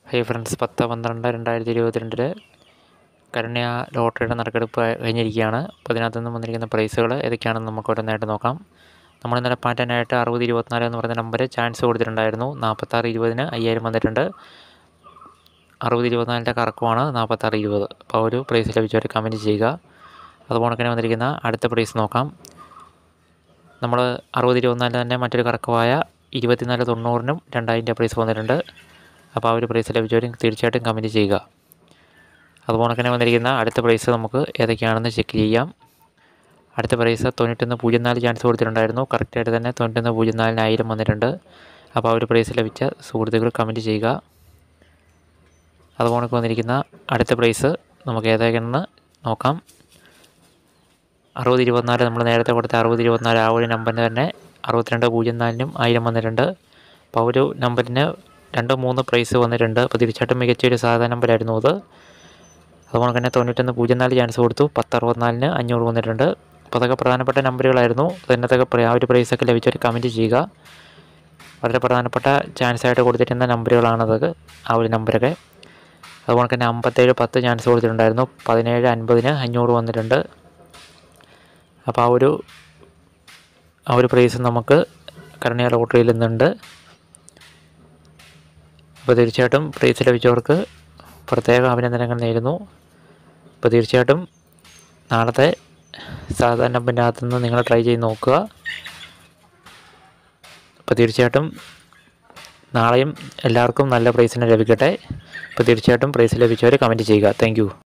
hi friends പത്ത് പന്ത്രണ്ട് രണ്ടായിരത്തി ഇരുപത്തിരണ്ടിൽ കരുണ്യ ലോട്ടറിയുടെ നറുക്കെടുപ്പ് കഴിഞ്ഞിരിക്കുകയാണ് അപ്പോൾ ഇതിനകത്ത് നിന്ന് വന്നിരിക്കുന്ന പ്രൈസുകൾ ഏതൊക്കെയാണെന്ന് നമുക്ക് ഓരോന്നായിട്ട് നോക്കാം നമ്മൾ ഇന്നലെ പാറ്റാനായിട്ട് അറുപത് ഇരുപത്തിനാല് എന്ന് പറയുന്ന നമ്പർ ചാൻസ് കൊടുത്തിട്ടുണ്ടായിരുന്നു നാൽപ്പത്താറ് ഇരുപതിന് അയ്യായിരം വന്നിട്ടുണ്ട് അറുപത് ഇരുപത്തിനാലിൻ്റെ കറക്കമാണ് നാൽപ്പത്താറ് ഇരുപത് അപ്പോൾ ഒരു പ്രൈസ് ലഭിച്ചവർ കമൻറ്റ് ചെയ്യുക അതുപോലെ തന്നെ വന്നിരിക്കുന്ന അടുത്ത പ്രൈസ് നോക്കാം നമ്മൾ അറുപത് ഇരുപത്തിനാലിന് തന്നെ മറ്റൊരു കറക്കമായ ഇരുപത്തിനാല് തൊണ്ണൂറിനും രണ്ടായിരം രൂപ പ്രൈസ് വന്നിട്ടുണ്ട് അപ്പോൾ ആ ഒരു പ്രൈസ് ലഭിച്ചവരും തീർച്ചയായിട്ടും കമൻറ്റ് ചെയ്യുക അതുപോലെ തന്നെ വന്നിരിക്കുന്ന അടുത്ത പ്രൈസ് നമുക്ക് ഏതൊക്കെയാണെന്ന് ചെക്ക് ചെയ്യാം അടുത്ത പ്രൈസ് തൊണ്ണൂറ്റൊന്ന് പൂജ്യം നാല് ചാൻസ് കൊടുത്തിട്ടുണ്ടായിരുന്നു കറക്റ്റായിട്ട് തന്നെ തൊണ്ണൂറ്റൊന്ന് പൂജ്യം നാലിന് ആയിരം വന്നിട്ടുണ്ട് അപ്പോൾ ആ ഒരു പ്രൈസ് ലഭിച്ച സുഹൃത്തുക്കൾ കമൻറ്റ് ചെയ്യുക അതുപോലെ വന്നിരിക്കുന്ന അടുത്ത പ്രൈസ് നമുക്ക് ഏതൊക്കെയാണെന്ന് നോക്കാം അറുപത് ഇരുപത്തിനാല് നമ്മൾ നേരത്തെ കൊടുത്ത അറുപത് ഇരുപത്തിനാല് ആ ഒരു നമ്പറിന് തന്നെ അറുപത്തിരണ്ട് പൂജ്യം നാലിനും ആയിരം വന്നിട്ടുണ്ട് അപ്പോൾ ആ ഒരു നമ്പറിന് രണ്ട് മൂന്ന് പ്രൈസ് വന്നിട്ടുണ്ട് അപ്പോൾ തീർച്ചയായിട്ടും മികച്ചൊരു സാധാരണ നമ്പറായിരുന്നു അത് അതുപോലെ തന്നെ തൊണ്ണൂറ്റൊന്ന് പൂജ്യം നാല് ചാൻസ് കൊടുത്തു പത്ത് അറുപത്തിനാലിന് അഞ്ഞൂറ് വന്നിട്ടുണ്ട് അപ്പോൾ അതൊക്കെ പ്രധാനപ്പെട്ട നമ്പറുകളായിരുന്നു അതിനകത്തൊക്കെ ആ ഒരു പ്രൈസൊക്കെ ലഭിച്ചവർ കമൻറ്റ് ചെയ്യുക വളരെ പ്രധാനപ്പെട്ട ചാൻസ് ആയിട്ട് കൊടുത്തിരുന്ന നമ്പറുകളാണത് ആ ഒരു നമ്പറൊക്കെ അതുപോലെ തന്നെ അമ്പത്തേഴ് പത്ത് ചാൻസ് കൊടുത്തിട്ടുണ്ടായിരുന്നു പതിനേഴ് അൻപതിന് അഞ്ഞൂറ് വന്നിട്ടുണ്ട് അപ്പോൾ ആ ഒരു ആ ഒരു പ്രൈസ് നമുക്ക് കരുണ്യ ലോട്ടറിയിൽ നിന്നുണ്ട് അപ്പോൾ തീർച്ചയായിട്ടും പ്രൈസ് ലഭിച്ചവർക്ക് പ്രത്യേക അഭിനന്ദനങ്ങൾ നേരുന്നു അപ്പോൾ തീർച്ചയായിട്ടും നാളത്തെ സാധാരണ നമ്പറിൻ്റെ അകത്തുനിന്ന് നിങ്ങൾ ട്രൈ ചെയ്ത് നോക്കുക അപ്പോൾ തീർച്ചയായിട്ടും നാളെയും എല്ലാവർക്കും നല്ല പ്രൈസിന് ലഭിക്കട്ടെ അപ്പോൾ തീർച്ചയായിട്ടും പ്രൈസ് ലഭിച്ചവർ കമൻറ്റ് ചെയ്യുക താങ്ക്